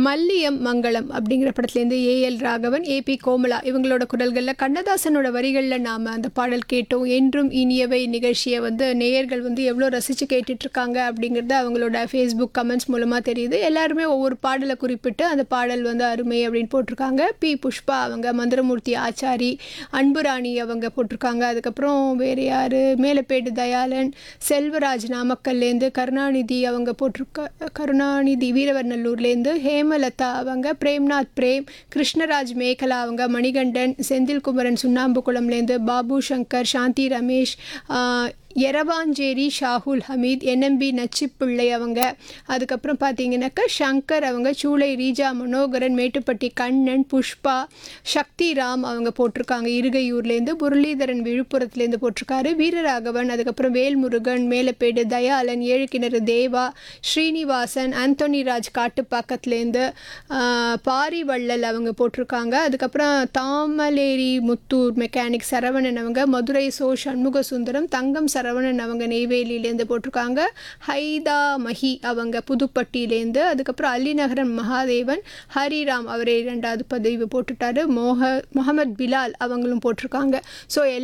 மல்லியம் மங்களம் அப்படிங்கிற படத்துலேருந்து AL Raghavan AB Komala இவங்களோட குரல்களில் கண்ணதாசனோட வரிகளில் நாம் அந்த பாடல் கேட்டோம் என்றும் இனியவை நிகழ்ச்சியை வந்து நேயர்கள் வந்து எவ்வளோ ரசித்து கேட்டுட்ருக்காங்க அப்படிங்கிறது அவங்களோட ஃபேஸ்புக் கமெண்ட்ஸ் மூலமாக தெரியுது எல்லாருமே ஒவ்வொரு பாடலை குறிப்பிட்டு அந்த பாடல் வந்து அருமை அப்படின்னு போட்டிருக்காங்க பி புஷ்பா அவங்க மந்திரமூர்த்தி ஆச்சாரி அன்புராணி அவங்க போட்டிருக்காங்க அதுக்கப்புறம் வேறு யார் மேலப்பேடு தயாளன் செல்வராஜ் நாமக்கல்லேருந்து கருணாநிதி அவங்க போட்டிருக்க கருணாநிதி வீரவர்நல்லூர்லேருந்து ஹேமலதா அவங்க பிரேம்நாத் பிரேம் கிருஷ்ணராஜ் மேகலா அவங்க மணிகண்டன் செந்தில்குமரன் சுண்ணாம்புக்குளம்லேருந்து பாபு சங்கர் சாந்தி ரமேஷ் ஆஹ், எரவாஞ்சேரி ஷாகுல் ஹமீத் என்எம்பி நச்சிப்பிள்ளை அவங்க அதுக்கப்புறம் பார்த்தீங்கன்னாக்கா சங்கர் அவங்க சூளை ரீஜா மனோகரன் மேட்டுப்பட்டி கண்ணன் புஷ்பா சக்தி ராம் அவங்க போட்டிருக்காங்க இருகையூர்லேருந்து முரளிதரன் விழுப்புரத்துலேருந்து போட்டிருக்காரு வீரராகவன் அதுக்கப்புறம் வேல்முருகன் மேலப்பேடு தயாளன் ஏழு கிணறு தேவா ஸ்ரீனிவாசன் ஆந்தோனி ராஜ் காட்டுப்பாக்கத்துலேருந்து ஆஹ், பாரிவள்ளல் அவங்க போட்டிருக்காங்க அதுக்கப்புறம் தாமலேரி முத்தூர் மெக்கானிக் சரவணன் அவங்க மதுரை சோ சண்முக சுந்தரம் தங்கம் சரவணன் அவங்க நெய்வேலியிலேருந்து போட்டிருக்காங்க ஹைதா மஹி அவங்க புதுப்பட்டியிலேருந்து அதுக்கப்புறம் அலிநகரம் மகாதேவன் ஹரிராம் அவரே இரண்டாவது பதிவு போட்டுட்டாரு மோக முகமது பிலால் அவங்களும் போட்டிருக்காங்க ஸோ